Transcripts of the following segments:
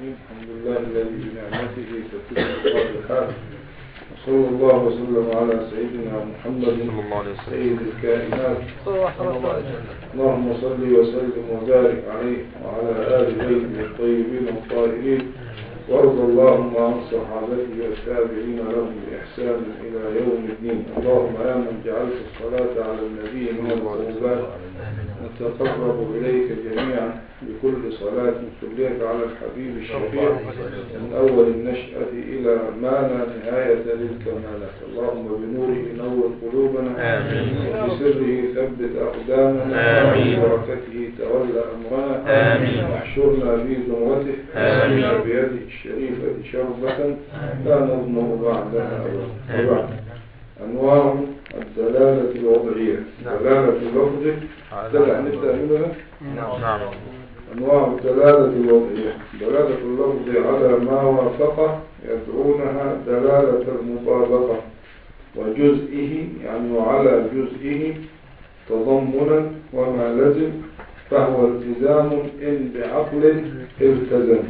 الرحيم الحمد لله الذي بنعمته تتم الصالحات وصلى الله وسلم على سيدنا محمد سيد الكائنات اللهم صل وسلم وبارك عليه وعلى آل بيته الطيبين الطاهرين وارض اللهم عن صحابته والتابعين لهم بإحسان إلى يوم الدين اللهم يا من جعلت الصلاة على النبي من القربات نتقرب إليك جميعا بكل صلاة صليت على الحبيب الشفيع من أول النشأة إلى ما لا نهاية للكمالات اللهم بنوره نور قلوبنا آمين. وبسره ثبت أقدامنا آمين. وبركته تولى أمرنا آمين. واحشرنا في زمرته آمين. بيده الشريفة شربة لا نظمر بعدها أبدا وبعد أنواع الدلالة الوضعية نعم. دلالة اللفظ دلالة نبدأ منها نعم أنواع الدلالة الوضعية دلالة اللفظ على ما وافقه يدعونها دلالة المطابقة وجزئه يعني وعلى جزئه تضمنا وما لزم فهو التزام إن بعقل التزم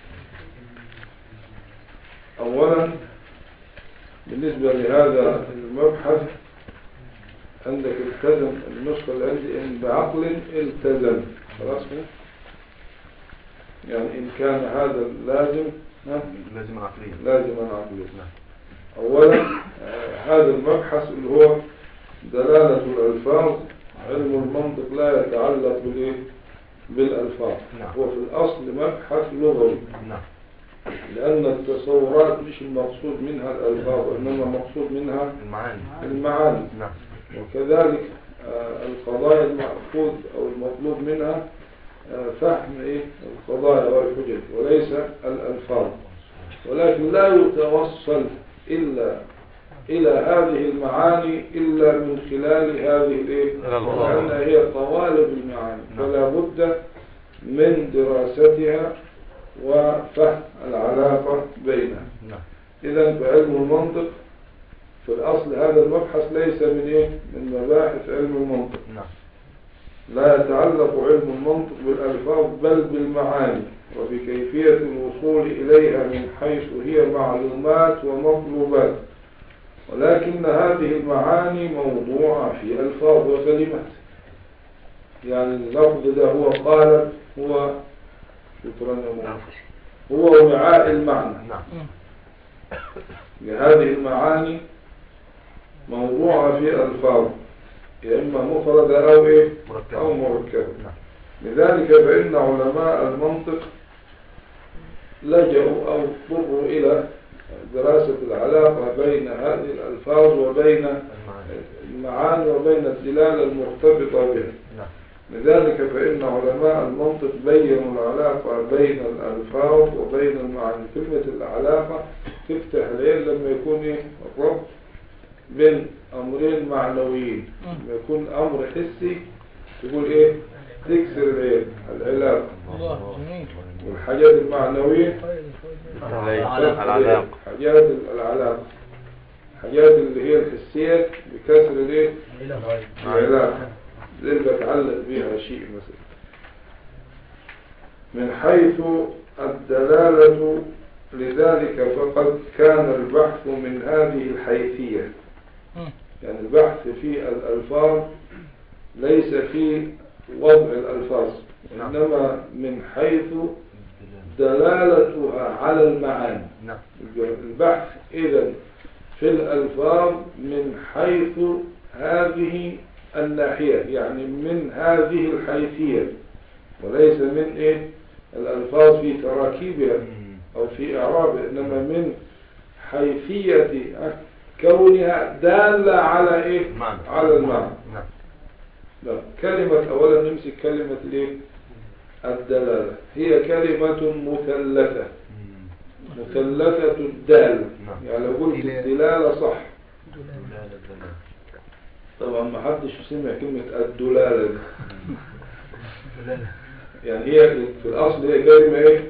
أولا بالنسبة لهذا المبحث عندك التزم النسخة اللي عندي إن بعقل التزم خلاص كده؟ يعني إن كان هذا اللازم ها؟ لازم عقليا لازما عقليا أولا آه، هذا المبحث اللي هو دلالة الألفاظ علم المنطق لا يتعلق بالإيه؟ بالألفاظ نعم. هو في الأصل مبحث لغوي نعم لأن التصورات مش المقصود منها الألفاظ وإنما المقصود منها المعاني المعاني نعم وكذلك آه، القضايا المأخوذ أو المطلوب منها آه، فهم إيه القضايا والحجج وليس الألفاظ ولكن لا يتوصل إلا إلى هذه المعاني إلا من خلال هذه الإيه الألفاظ. لأنها هي طوالب المعاني نعم. فلا بد من دراستها وفهم العلاقة بينها نعم إذا فعلم المنطق في الأصل هذا المبحث ليس من إيه؟ من مباحث علم المنطق نعم لا يتعلق علم المنطق بالألفاظ بل بالمعاني وبكيفية الوصول إليها من حيث هي معلومات ومطلوبات ولكن هذه المعاني موضوعة في ألفاظ وكلمات يعني اللفظ ده هو قالب هو شكرا يا مولانا. هو وعاء المعنى نعم لهذه المعاني موضوعة في ألفاظ يا إما مفردة أو إيه مركبة. أو مركبة نعم لذلك فإن علماء المنطق لجأوا أو اضطروا إلى دراسة العلاقة بين هذه الألفاظ وبين المعاني المعاني وبين الدلالة المرتبطة بها نعم لذلك فإن علماء المنطق بينوا العلاقة بين الألفاظ وبين المعاني كلمة العلاقة تفتح العين لما يكون إيه الربط بين أمرين معنويين لما يكون أمر حسي تقول إيه تكسر العين العلاقة الله جميل والحاجات المعنوية العلاقة حاجات العلاقة الحاجات اللي هي الحسية بكسر الإيه العلاقة اللي بتعلق بها شيء مثلا من حيث الدلالة لذلك فقد كان البحث من هذه الحيثية يعني البحث في الألفاظ ليس في وضع الألفاظ نعم. إنما من حيث دلالتها على المعاني نعم البحث إذا في الألفاظ من حيث هذه الناحية يعني من هذه الحيثية وليس من إيه الألفاظ في تراكيبها أو في إعرابها إنما من حيثية آه، كونها دالة على إيه معنى على المعنى نعم لا كلمة أولا نمسك كلمة الإيه الدلالة هي كلمة مثلثة مثلثة الدالة نعم. يعني لو قلت الدلالة صح دلالة دلالة طبعا ما حدش سمع كلمة الدلالة دي يعني هي في الأصل هي كلمة إيه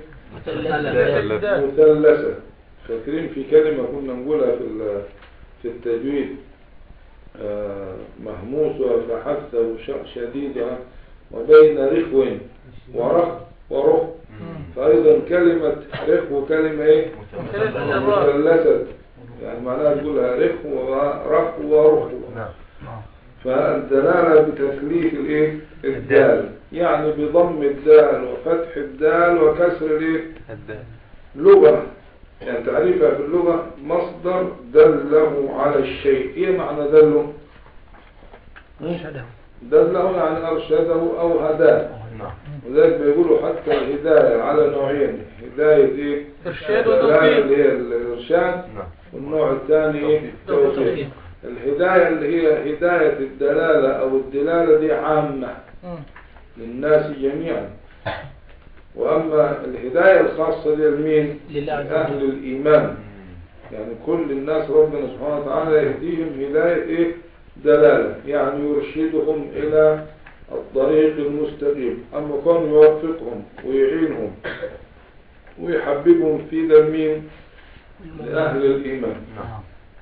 مثلثة فاكرين في كلمة كنا نقولها في ال- في التجويد آه، مهموسة فحث وشاء شديدة وبين رخو ورخ ورخ فأيضا كلمة رخ وكلمة إيه مثلثة يعني معناها تقولها رخ ورخ ورخ نعم فالدلالة بتثليث الايه الدال يعني بضم الدال وفتح الدال وكسر الايه الدال لغة يعني تعريفها في اللغة مصدر دله على الشيء ايه معنى دله أرشده دله يعني ارشده او هداه نعم وذلك بيقولوا حتى الهداية على نوعين هداية ايه إرشاد الدلالة وتوفيق اللي هي الارشاد نعم والنوع الثاني ايه توفيق. توفيق الهداية اللي هي هداية الدلالة او الدلالة دي عامة مم. للناس جميعا وأما الهداية الخاصة دي لمين؟ لله عز وجل. أهل الإيمان يعني كل الناس ربنا سبحانه وتعالى يهديهم هداية إيه؟ دلالة يعني يرشدهم إلى الطريق المستقيم أما كون يوفقهم ويعينهم ويحببهم في ذا مين؟ لأهل الإيمان نعم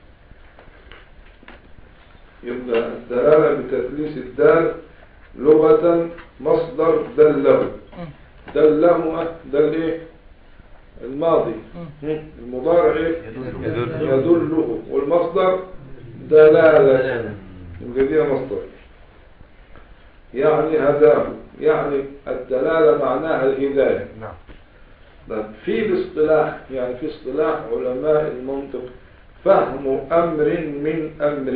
يبقى الدلالة بتثليث الدال لغة مصدر دله مم. دله دل ايه الماضي مم. المضارع ايه يدل يدله والمصدر دلالة يبقى دي مصدر يعني هداه يعني الدلالة معناها الهداية نعم طيب في الاصطلاح يعني في اصطلاح علماء المنطق فهم أمر من أمر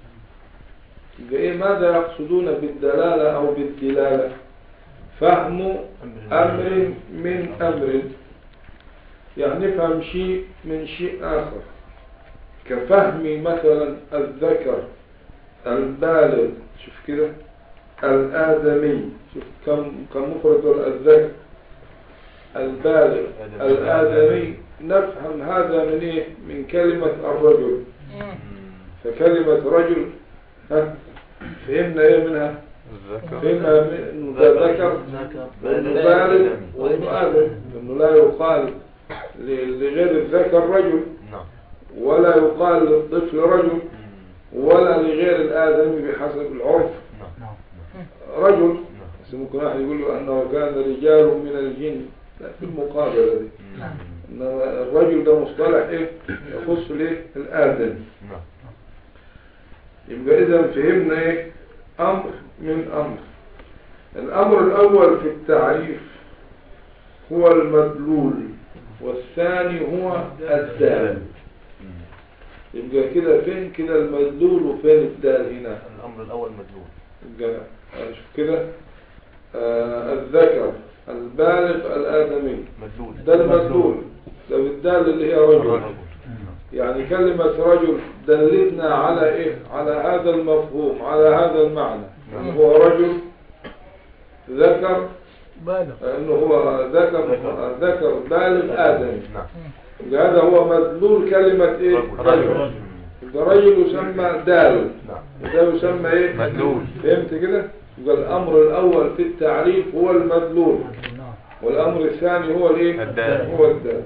يبقى إيه ماذا يقصدون بالدلالة أو بالدلالة فهم أمر من أمر يعني نفهم شيء من شيء آخر كفهم مثلا الذكر البالغ شوف كده الآدمي شوف كم كم مفرد الذكر البالغ الآدمي نفهم هذا من إيه من كلمة الرجل مم. فكلمة رجل ها فهمنا إيه منها الذكر فهمنا من- إنه ده ذكر وإنه بالغ وإنه آدم إنه لا يقال ل- لغير الذكر رجل نعم ولا يقال للطفل رجل ولا لغير الآدمي بحسب العرف نعم رجل نعم بس ممكن واحد يقول له أنه كان رجال من الجن لا في المقابلة دي إنما الرجل ده مصطلح إيه يخص ليه الآدم نعم يبقى إذا فهمنا إيه أمر من أمر الأمر الأول في التعريف هو المدلول والثاني هو الدال يبقى كده فين كده المدلول وفين الدال هنا الأمر الأول مدلول يبقى آه، شوف كده آه الذكر البالغ الآدمي مدلول ده المدلول ده بالدال اللي هي رجل يعني كلمة رجل دلتنا على ايه على هذا المفهوم على هذا المعنى نعم. انه هو رجل ذكر بالغ انه هو ذكر ذكر. ذكر بالغ آدمي نعم يبقى هذا هو مدلول كلمة ايه رجل يبقى رجل يسمى دال نعم وده يسمى ايه مدلول. فهمت كده يبقى الامر الاول في التعريف هو المدلول والامر الثاني هو الايه الدال. هو الدال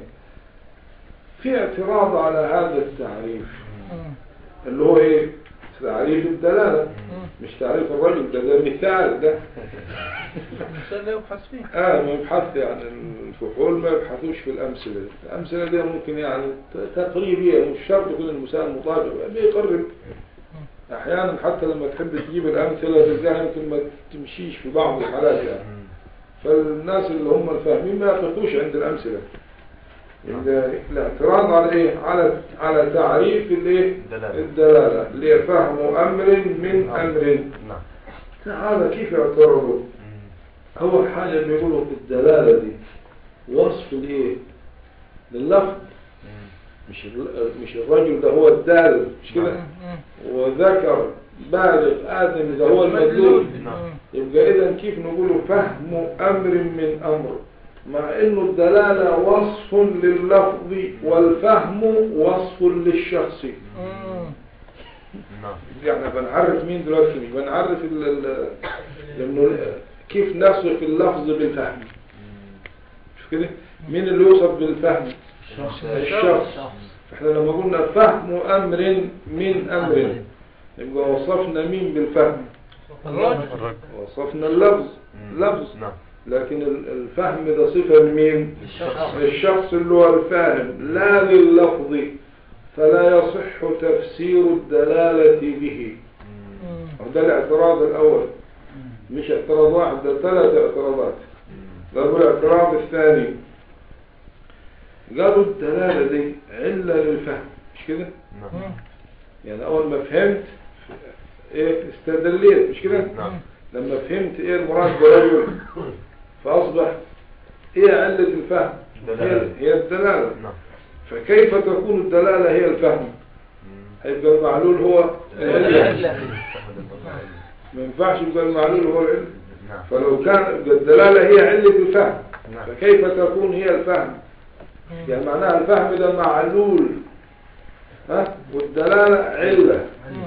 في اعتراض على هذا التعريف مم. اللي هو ايه تعريف الدلالة مم. مش تعريف الرجل ده ده مثال ده الإنسان لا يبحث فيه اه ما يبحث يعني الفحول ما يبحثوش في الامثله دي. الامثله دي ممكن يعني ت- تقريبيه مش شرط يكون المثال مطابق بيقرب احيانا حتى لما تحب تجيب الامثله تلقاها يمكن ما تمشيش في بعض الحالات يعني فالناس اللي هم الفاهمين ما يقفوش عند الامثله ال- الاعتراض على ايه على على تعريف الايه الدلالة. الدلاله اللي هي فهم امر من امر نعم تعالى كيف اعترضوا أول حاجة بيقولوا في الدلالة دي وصف الإيه؟ لللفظ مش ال- مش الرجل ده هو الدال مش كده؟ مم. وذكر بالغ آدم ده هو المدلول نعم. يبقى إذا كيف نقول فهم أمر من أمر مع إنه الدلالة وصف لللفظ والفهم وصف للشخص مم. نعم يعني بنعرف مين دلوقتي مين بنعرف ال ال لأنه ال- كيف نصف اللفظ بالفهم شوف كده مين اللي يوصف بالفهم الشخص احنا لما قلنا فهم أمر من أمر يبقى وصفنا مين بالفهم الراجل الرجل وصفنا اللفظ لفظ نعم لكن ال- الفهم ده صفة من مين الشخص. الشخص اللي هو الفاهم لا لللفظ فلا يصح تفسير الدلالة به مم. وده الاعتراض الأول مش اعتراض واحد ده ثلاث اعتراضات مم. قالوا الاعتراض الثاني قالوا الدلالة دي علة للفهم مش كده نعم يعني أول ما فهمت إيه استدليت مش كده نعم لما فهمت إيه المراد برجل فأصبح إيه علة الفهم هي, دلالة. هي الدلالة نعم فكيف تكون الدلالة هي الفهم مم. هيبقى المعلول هو العلة العلة. ما ينفعش يبقى المعلول هو العلة نعم فلو كان الدلالة هي علة الفهم نعم. فكيف تكون هي الفهم يعني معناها الفهم ده معلول ها والدلالة علة مم.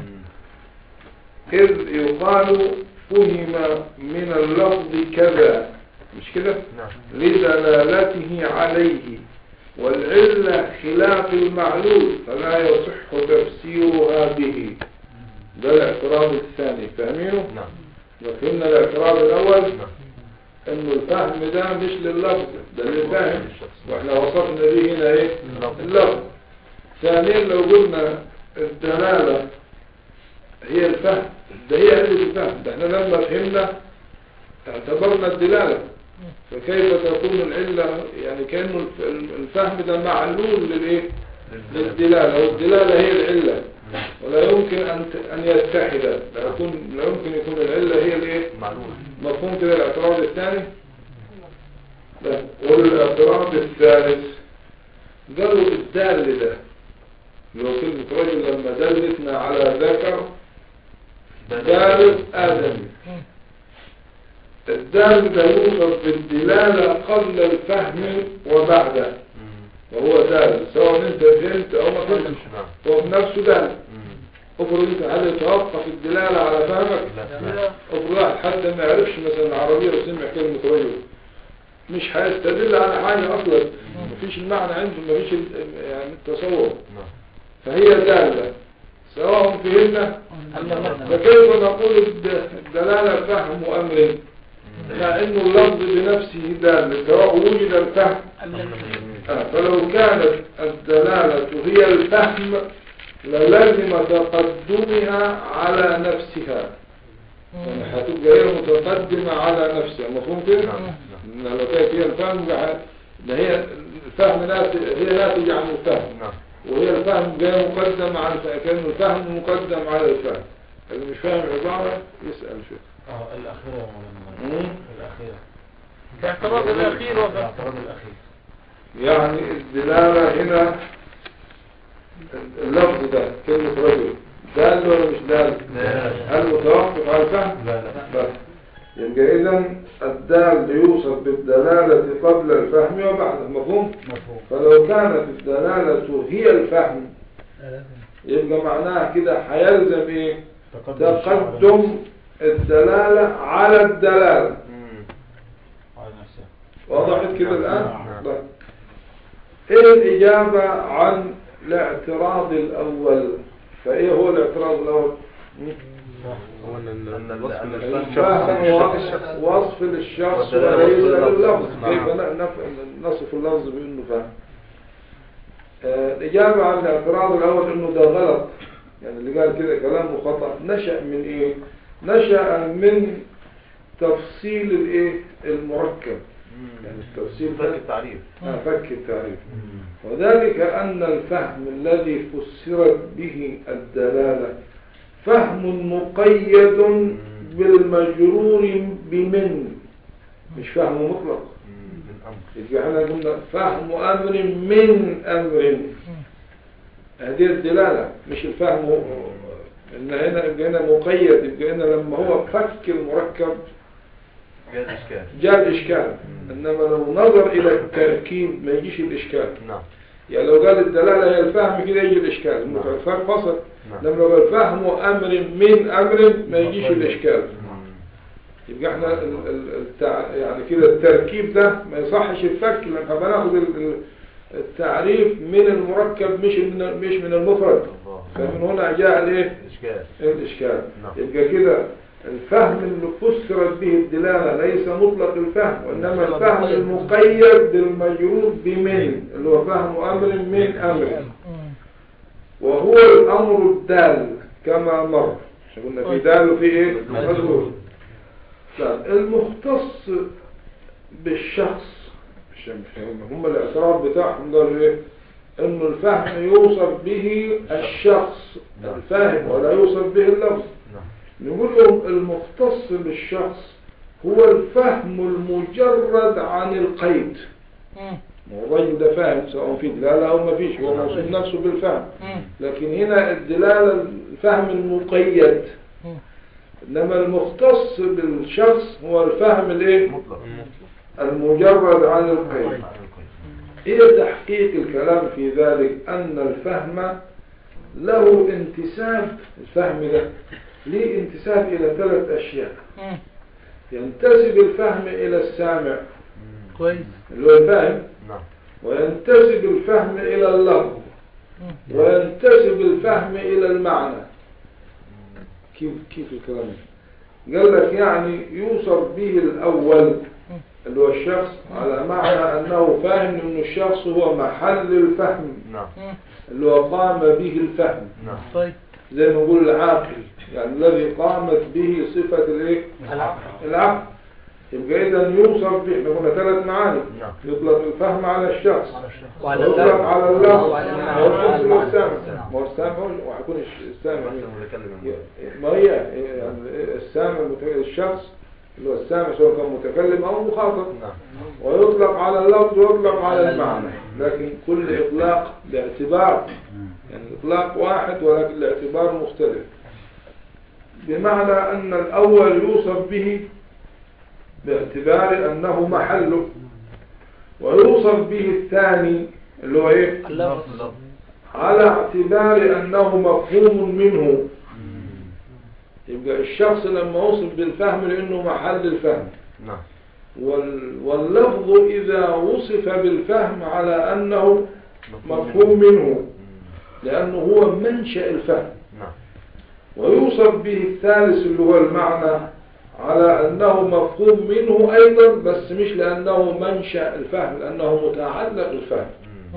إذ يقال فهم من اللفظ كذا مش كده نعم لدلالته عليه والعلة خلاف المعلول فلا يصح تفسيرها به ده الاعتراض الثاني فاهمينه؟ نعم لو فهمنا الاعتراض الأول نعم انه الفهم ده مش لللفظ ده للفهم للشخص. واحنا وصفنا به هنا ايه اللفظ. اللفظ ثانيا لو قلنا الدلالة هي الفهم ده هي علة الفهم ده احنا لما فهمنا اعتبرنا الدلالة فكيف تكون العلة يعني كأنه الف- الفهم ده معلول للايه للدلالة والدلالة هي العلة نعم. ولا يمكن ان ت- ان يتحدا لا يكون لا يمكن يكون العلة هي الايه معلوم مفهوم كده الاعتراض الثاني لا والاعتراض الثالث قالوا الدال ده اللي هو كلمة رجل لما دلتنا على ذكر دال آدم الدال ده يوصف بالدلالة قبل الفهم وبعده مم. وهو دال سواء انت فهمت او ما فهمتش نعم هو بنفسه دال مم. افرض انت هل يتوقف الدلالة على فهمك لا افرض واحد حتى ما يعرفش مثلا العربية وسمع كلمة رجل مش هيستدل على حاجة اصلا مفيش المعنى عنده مفيش ال- يعني التصور نعم فهي دالة سواء فهمنا فكيف نقول الد- الدلالة فهم أمر مع انه اللفظ بنفسه دال سواء وجد الفهم آه، فلو كانت الدلالة هي الفهم للزم تقدمها على نفسها يعني هتبقى هي متقدمة على نفسها مفهوم كده؟ نعم. إن لو كانت هي الفهم بقى- ده هي الفهم ناتج هي ناتجة عن الفهم نعم وهي الفهم جاي مقدم على الفهم كأنه الفهم مقدم على الفهم اللي مش فاهم العبارة يسأل شو اه الأخيرة يا مولانا مم. الأخيرة الاعتراض الأخير وقت الاعتراض الأخير يعني الدلالة هنا اللفظ ده كلمة رجل دال ولا مش دال دال. هل متوقف على الفهم لا لا بس يبقى إذا الدال يوصف بالدلالة قبل الفهم وبعده مفهوم مفهوم فلو كانت الدلالة هي الفهم يبقى معناها كده هيلزم ايه تقدم الشعر تقدم الدلالة على الدلالة مم. على نفسها وضحت كده الآن نعم. طيب. ايه الإجابة عن الاعتراض الأول فايه هو الاعتراض الأول هو ان ال- أن ال- الوصف أن للفهم الفهم شخص الشخص. وصف- وصف للشخص والدلالة وليس وصف اللفظ. لللفظ نعم. كيف ن- نف- نصف اللفظ بأنه فهم آه، الإجابة عن الاعتراض الأول إنه ده غلط يعني اللي قال كده كلامه خطأ نشأ من إيه؟ نشأ من تفصيل الإيه؟ المركب مم. يعني التفصيل فك ده التعريف آه، فك التعريف وذلك أن الفهم الذي فسرت به الدلالة فهم مقيد بالمجرور بمن مش فهم مطلق مم. من امر يبقى احنا قلنا فهم أمر من أمر هذه الدلالة مش الفهم هو- إن هنا يبقى هنا مقيد يبقى هنا لما هو فك المركب جاء الاشكال جاء الإشكال إنما لو نظر إلى التركيب ما يجيش الإشكال نعم يعني لو قال الدلالة هي الفهم كده يجي الإشكال نعم. الفهم فصل نعم. لما لو قال فهم أمر من أمر ما يجيش الإشكال مم. يبقى احنا ال- ال- التع... يعني كده التركيب ده ما يصحش الفك لما بناخد ال- ال- التعريف من المركب مش من مش من المفرد الله فمن هنا جاء الايه الاشكال الاشكال نعم. يبقى كده الفهم اللي فسرت به الدلالة ليس مطلق الفهم وإنما الفهم المقيد بالمجرور بمن اللي هو فهم أمر من أمر وهو الأمر الدال كما مر مش قلنا في دال وفي إيه؟ مجرور لا المختص بالشخص مش مش- هم الاعتراف بتاعهم قالوا ايه انه الفهم يوصف به الشخص الفاهم ولا يوصف به اللفظ نعم نقول لهم المختص بالشخص هو الفهم المجرد عن القيد ما هو الرجل ده فاهم سواء في دلالة أو ما فيش هو موصوف نفسه بالفهم لكن هنا الدلالة الفهم المقيد إنما المختص بالشخص هو الفهم الايه مطلق المجرد عن القيد هي تحقيق الكلام في ذلك أن الفهم له انتساب الفهم ده ليه انتساب إلى ثلاث أشياء ينتسب الفهم إلى السامع كويس اللي هو الفاهم نعم وينتسب الفهم إلى اللفظ وينتسب الفهم إلى المعنى كيف كيف الكلام ده؟ قال لك يعني يوصف به الأول اللي هو الشخص على معنى أنه فاهم أن الشخص هو محل الفهم نعم اللي هو قام به الفهم نعم طيب زي ما نقول العاقل يعني الذي قامت به صفة الايه العقل يبقى إذا يوصف به احنا قلنا ثلاث معاني نعم. يطلق الفهم على الشخص وعلى ويطلق اللفظ. على اللفظ وعلى المعنى. ويطلق وعلى السامع المعنى. ما هو السامع هو وهيكون السامع مثلا متكلم ما هي يعني السامع المت- الشخص اللي هو السامع سواء كان متكلم أو مخاطب نعم ويطلق على اللفظ ويطلق على المعنى لكن كل إطلاق باعتبار يعني إطلاق واحد ولكن الاعتبار مختلف بمعنى أن الأول يوصف به باعتبار أنه محله ويوصف به الثاني اللي هو إيه اللفظ على اعتبار أنه مفهوم منه يبقى الشخص لما وصف بالفهم لأنه محل الفهم نعم وال- واللفظ إذا وصف بالفهم على أنه مفهوم منه لأنه هو منشأ الفهم نعم ويوصف به الثالث اللي هو المعنى على أنه مفهوم منه أيضا بس مش لأنه منشأ الفهم لأنه متعلق الفهم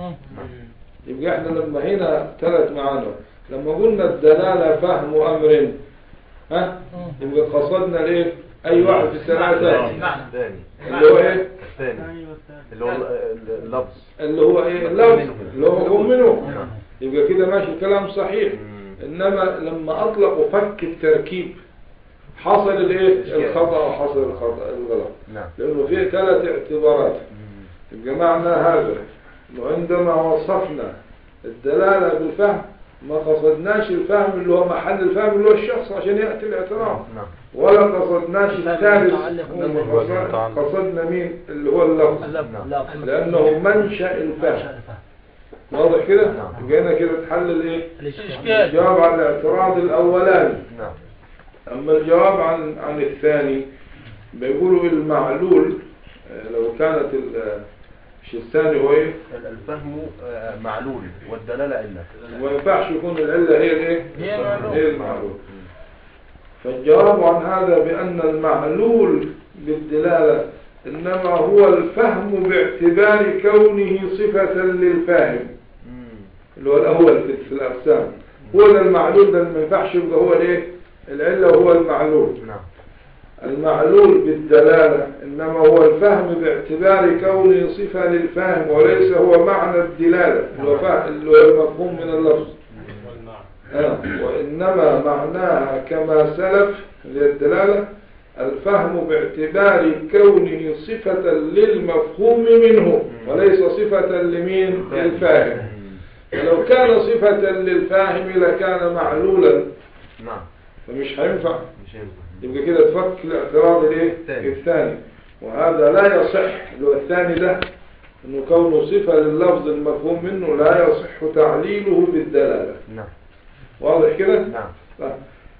يبقى احنا لما هنا ثلاث معاني لما قلنا الدلالة فهم أمر ها يبقى قصدنا ليه أي واحد في الثلاثة الثاني اللي هو ايه الثاني اللي هو ال- اللفظ اللي هو ايه اللفظ اللي هو مفهوم منه نعم. يبقى كده ماشي الكلام صحيح مم. انما لما اطلقوا فك التركيب حصل الايه إشكال. الخطأ وحصل الخطأ الغلط نعم لانه فيه ثلاث اعتبارات مم. يبقى معنى هذا انه عندما وصفنا الدلالة بالفهم ما قصدناش الفهم اللي هو محل الفهم اللي هو الشخص عشان يأتي الاعتراف نعم ولا قصدناش الثالث المتعلق إنما هو قصد- المتعلق. قصدنا مين اللي هو اللفظ اللفظ لأنه منشأ الفهم واضح كده؟ نعم. يبقى هنا كده تحلل ايه؟ الإشكال الجواب عن الاعتراض الأولاني نعم أما الجواب عن عن الثاني بيقولوا المعلول آه، لو كانت ال- مش الثاني هو ايه؟ الفهم آه، معلول والدلالة علة ما ينفعش يكون العلة هي الايه؟ هي المعلول. هي المعلول فالجواب عن هذا بأن المعلول بالدلالة إنما هو الفهم باعتبار كونه صفة للفاهم مم. اللي هو الأول في في الأقسام هو ده المعلول ده اللي ما ينفعش يبقى هو الايه؟ العلة وهو المعلول نعم المعلول بالدلالة إنما هو الفهم باعتبار كونه صفة للفاهم وليس هو معنى الدلالة اللي هو فا- اللي هو المفهوم من اللفظ آه. وإنما معناها كما سلف اللي هي الدلالة الفهم باعتبار كونه صفة للمفهوم منه وليس صفة لمين للفاهم مم. ولو كان صفة للفاهم لكان معلولا نعم فمش هينفع مش ينفع يبقى كده تفك الاعتراض الايه الثاني. الثاني وهذا لا يصح اللي هو الثاني ده انه كونه صفة لللفظ المفهوم منه لا يصح تعليله بالدلالة نعم واضح كده نعم طيب.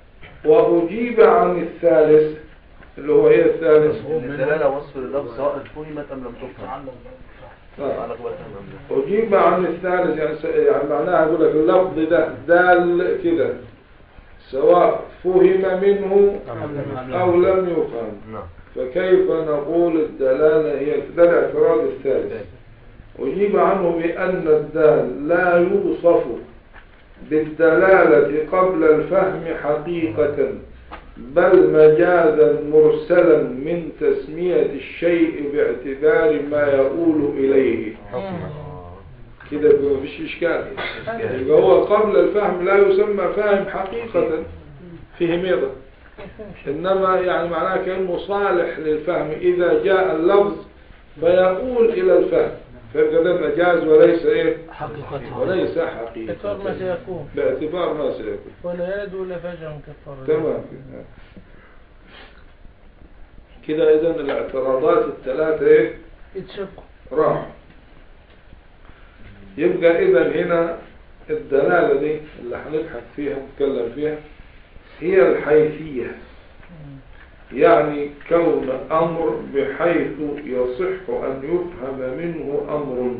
وأجيب عن الثالث اللي هو ايه الثالث الدلالة وصف لللفظ سواء فهمت أم لم تفهم آه. تعلق بالفهم أم لا أجيب عن الثالث يعني, س- يعني معناها أقول لك اللفظ ده دال كده سواء فهم منه أو لم يفهم نعم فكيف نقول الدلالة هي ده الاعتراض الثالث أجيب عنه بأن الدال لا يوصف بالدلالة قبل الفهم حقيقة بل مجازا مرسلا من تسمية الشيء باعتبار ما يقول إليه كده ما فيش إشكال يبقى هو قبل الفهم لا يسمى فاهم حقيقة فيه ميضة إنما يعني معناه كأنه صالح للفهم إذا جاء اللفظ فيقول إلى الفهم فيبقى ده مجاز وليس إيه حقيقة وليس اختار ما حقيقة سيكون باعتبار ما سيكون ولا يد ولا فجر كفار تمام كده إذا الاعتراضات الثلاثة إيه يتشكوا راح يبقى إذا هنا الدلالة دي اللي هنبحث فيها ونتكلم فيها هي الحيثية يعني كون أمر بحيث يصح أن يفهم منه أمر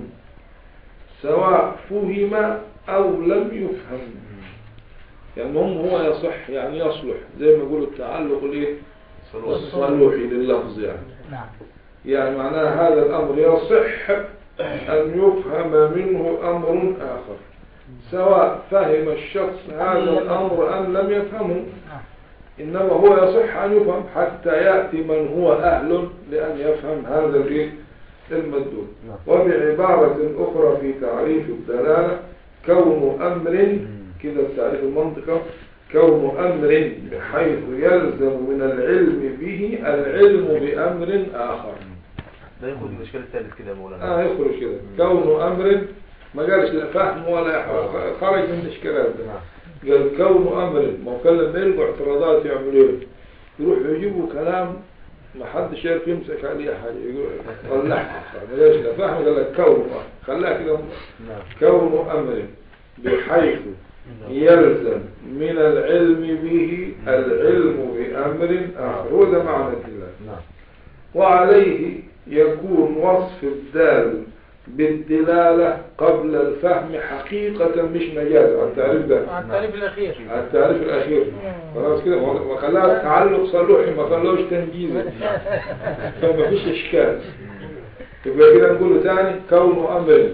سواء فهم أو لم يفهم يعني هم هو يصح يعني يصلح زي ما يقولوا التعلق الايه الصلوحي لللفظ يعني نعم يعني معناها هذا الأمر يصح أن يفهم منه أمر آخر سواء فهم الشخص هذا الأمر أم لم يفهمه إنما هو يصح أن يفهم حتى يأتي من هو أهل لأن يفهم هذا الإيه؟ المدلول وبعبارة أخرى في تعريف الدلالة كون أمر كده التعريف المنطقة كون أمر بحيث يلزم من العلم به العلم بأمر آخر ده ياخد الاشكال الثالث كده يا مولانا آه يخرج كده كون أمر ما قالش لا فهم ولا خرج من الإشكالات ده نعم قال كون أمر ما هو كان لما يلقوا اعتراضات يعملوا ايه يروحوا يجيبوا كلام ما حدش يعرف يمسك عليه حاجة يقول طلعها ما قالش لا فهم قال لك كون أمر. خلاها كده نعم كون أمر بحيث يلزم من العلم به العلم بأمر آخر هو ده معنى الدلالة نعم وعليه يكون وصف الدال بالدلالة قبل الفهم حقيقة مش مجاز على التعريف ده على التعريف الأخير على التعريف الأخير خلاص كده وخلاها تعلق صلوحي ما خلوش تنجيزي فما فيش إشكال يبقى كده نقول تاني كون أمر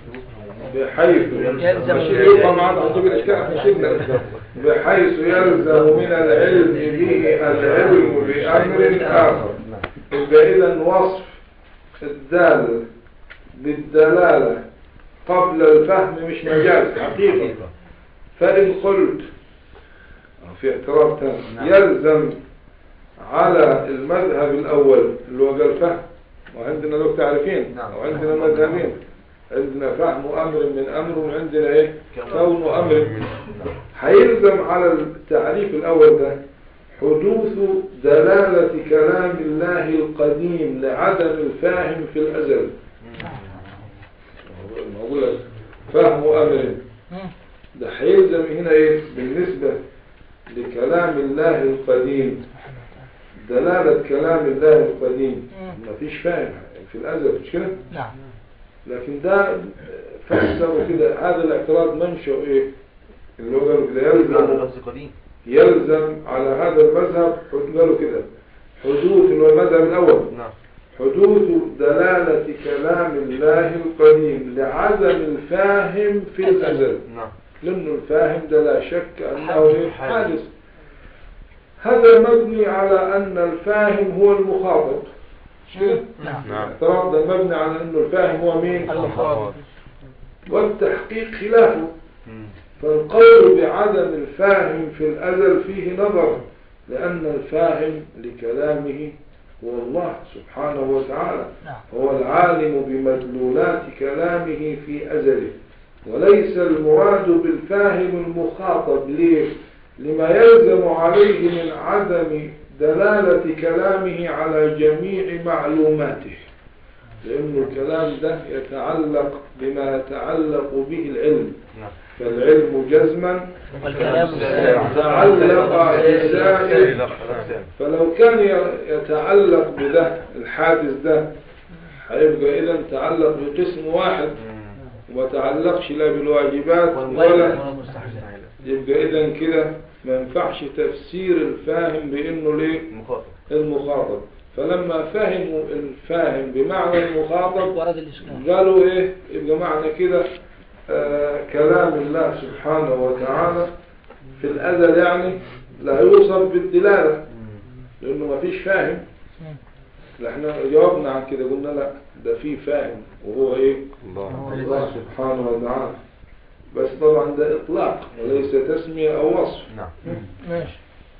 بحيث يلزم مش من يبقى معنا عندك الإشكال احنا شلنا بحيث يلزم من العلم به العلم بأمر آخر يبقى إذا وصف الدال بالدلالة قبل الفهم مش مجاز حقيقة فإن قلت في اعتراف تاني يلزم على المذهب الأول اللي هو قال فهم وعندنا لو تعرفين نعم. وعندنا مذهبين عندنا فهم أمر من أمر وعندنا إيه كون أمر من هيلزم على التعريف الأول ده حدوث دلالة كلام الله القديم لعدم الفاهم في الأزل ما أقول لك فهم أمر ده هيلزم هنا إيه بالنسبة لكلام الله القديم دلالة كلام الله القديم ما فيش فاهم في الأزل مش كده نعم لكن ده فسروا كده هذا الاعتراض منشأ إيه اللي هو قالوا كده معنى يلزم لفظ قديم يلزم على هذا المذهب قالوا كده حدوث اللي هو المذهب الأول نعم حدوث دلالة كلام الله القديم لعدم الفاهم في الأزل نعم لأنه الفاهم ده لا شك أنه إيه؟ حادث هذا مبني على أن الفاهم هو المخاطب مش كده؟ نعم الاعتراض ده مبني على أنه الفاهم هو مين المخاطب والتحقيق خلافه مم. فالقول بعدم الفاهم في الأزل فيه نظر لأن الفاهم لكلامه هو الله سبحانه وتعالى نعم هو العالم بمدلولات كلامه في أزله وليس المراد بالفاهم المخاطب ليه؟ لما يلزم عليه من عدم دلالة كلامه على جميع معلوماته لأن الكلام ده يتعلق بما يتعلق به العلم نعم فالعلم جزما والكلام تعلق بسائر نعم. فلو كان ي- يتعلق بده الحادث ده هيبقى إذا تعلق بقسم واحد مم. وما تعلقش لا بالواجبات ولا ولا مستحيل يبقى إذا كده ما ينفعش تفسير الفاهم بانه ليه المخاطب المخاطب فلما فهموا الفاهم بمعنى المخاطب ورد الإشكال قالوا ايه يبقى معنى كده آه كلام الله سبحانه وتعالى في الازل يعني لا يوصف بالدلاله لانه ما فيش فاهم لا احنا جاوبنا عن كده قلنا لا ده في فاهم وهو ايه الله سبحانه وتعالى بس طبعا ده اطلاق وليس تسمية او وصف نعم ماشي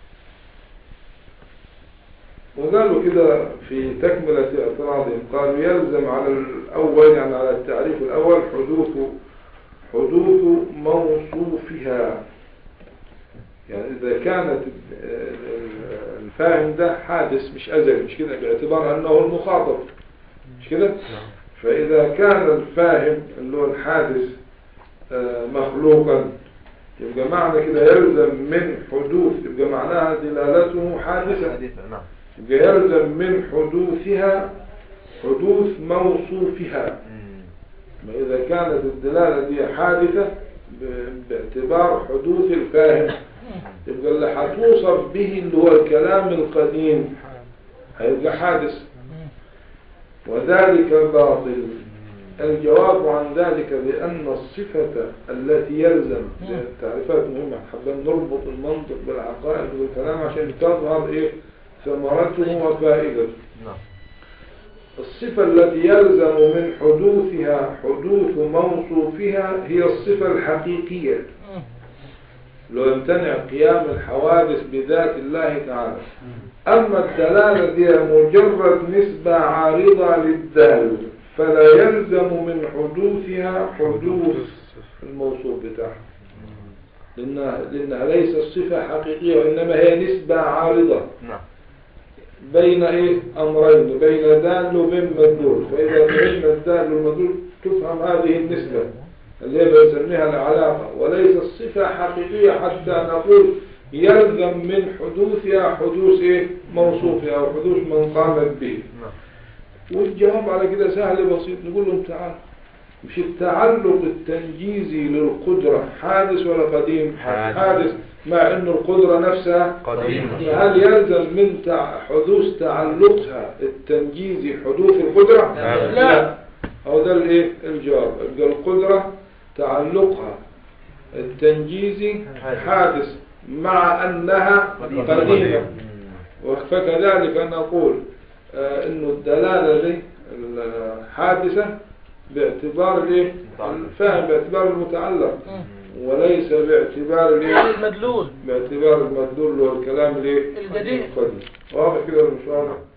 وقالوا كده في تكملة اعتراضهم قالوا يلزم على الأول يعني على التعريف الأول حدوث حدوث موصوفها يعني إذا كانت الفاهم ده حادث مش أزلي مش كده باعتبار أنه المخاطب مش كده فإذا كان الفاهم اللي هو الحادث آه، مخلوقا يبقى معنى كده يلزم من حدوث يبقى معناها دلالته حادثة حديثة نعم يبقى يلزم من حدوثها حدوث موصوفها مم. ما إذا كانت الدلالة دي حادثة ب- باعتبار حدوث الفاهم يبقى اللي هتوصف به اللي هو الكلام القديم هيبقى حادث وذلك باطل الجواب عن ذلك بأن الصفة التي يلزم تعريفات مهمة حابين نربط المنطق بالعقائد والكلام عشان تظهر إيه ثمرته وفائدته نعم الصفة التي يلزم من حدوثها حدوث موصوفها هي الصفة الحقيقية لو يمتنع قيام الحوادث بذات الله تعالى أما الدلالة دي مجرد نسبة عارضة للدال فلا يلزم من حدوثها حدوث الموصوف بتاعها لأنها, لأنها ليست صفة حقيقية وإنما هي نسبة عارضة نعم بين ايه امرين بين دال وبين مدلول فاذا فهمنا الدال والمدلول تفهم هذه النسبة اللي هي بنسميها العلاقة وليس الصفة حقيقية حتى نقول يلزم من حدوثها حدوث ايه موصوفها او حدوث من قامت به نعم والجواب على كده سهل بسيط نقول لهم تعال مش التعلق التنجيزي للقدرة حادث ولا قديم حادث. حادث مع ان القدرة نفسها قديم فهل يلزم من تع- حدوث تعلقها التنجيزي حدوث القدرة؟ لا. لا. أو ده الايه الجواب يبقى القدرة تعلقها التنجيزي حادث مع أنها قديمة مم. فكذلك نقول آه انه الدلالة دي الحادثة باعتبار الايه الفاهم باعتبار المتعلق وليس باعتبار الايه المدلول باعتبار المدلول والكلام الايه الجديد. القديم واضح كده ولا مش واضح